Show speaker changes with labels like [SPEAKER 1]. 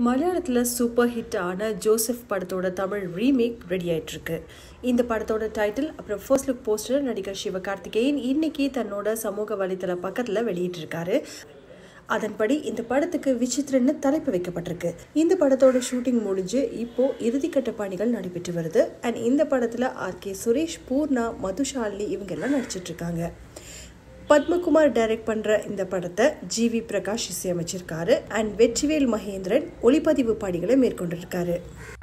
[SPEAKER 1] மலையாளத்தில் super hit ஆன Joseph படத்தோட தமிழ் ரீமேக் ரெடி ஆயிட்டு இருக்கு இந்த படத்தோட டைட்டில் அப்புறம் ஃபர்ஸ்ட் லுக் போஸ்டர் நடிகர் சிவகார்த்திகேயன் இன்னைக்கு தன்னோட சமூக வலைத்தள பக்கத்தில் வெளியிட்டிருக்காரு அதன்படி இந்த படத்துக்கு விசித்திரன்னு தலைப்பு வைக்கப்பட்டிருக்கு இந்த படத்தோட ஷூட்டிங் முடிஞ்சு இப்போ இறுதிக்கட்ட பணிகள் நடைபெற்று வருது அண்ட் இந்த படத்துல ஆர் கே சுரேஷ் பூர்ணா மதுஷாலினி இவங்க எல்லாம் நடிச்சிட்டு இருக்காங்க பத்மகுமார் டைரக்ட் பண்ற இந்த படத்தை ஜி வி பிரகாஷ் இசையமைச்சிருக்காரு அண்ட் வெற்றிவேல் மகேந்திரன் ஒளிப்பதிவு பணிகளை மேற்கொண்டிருக்காரு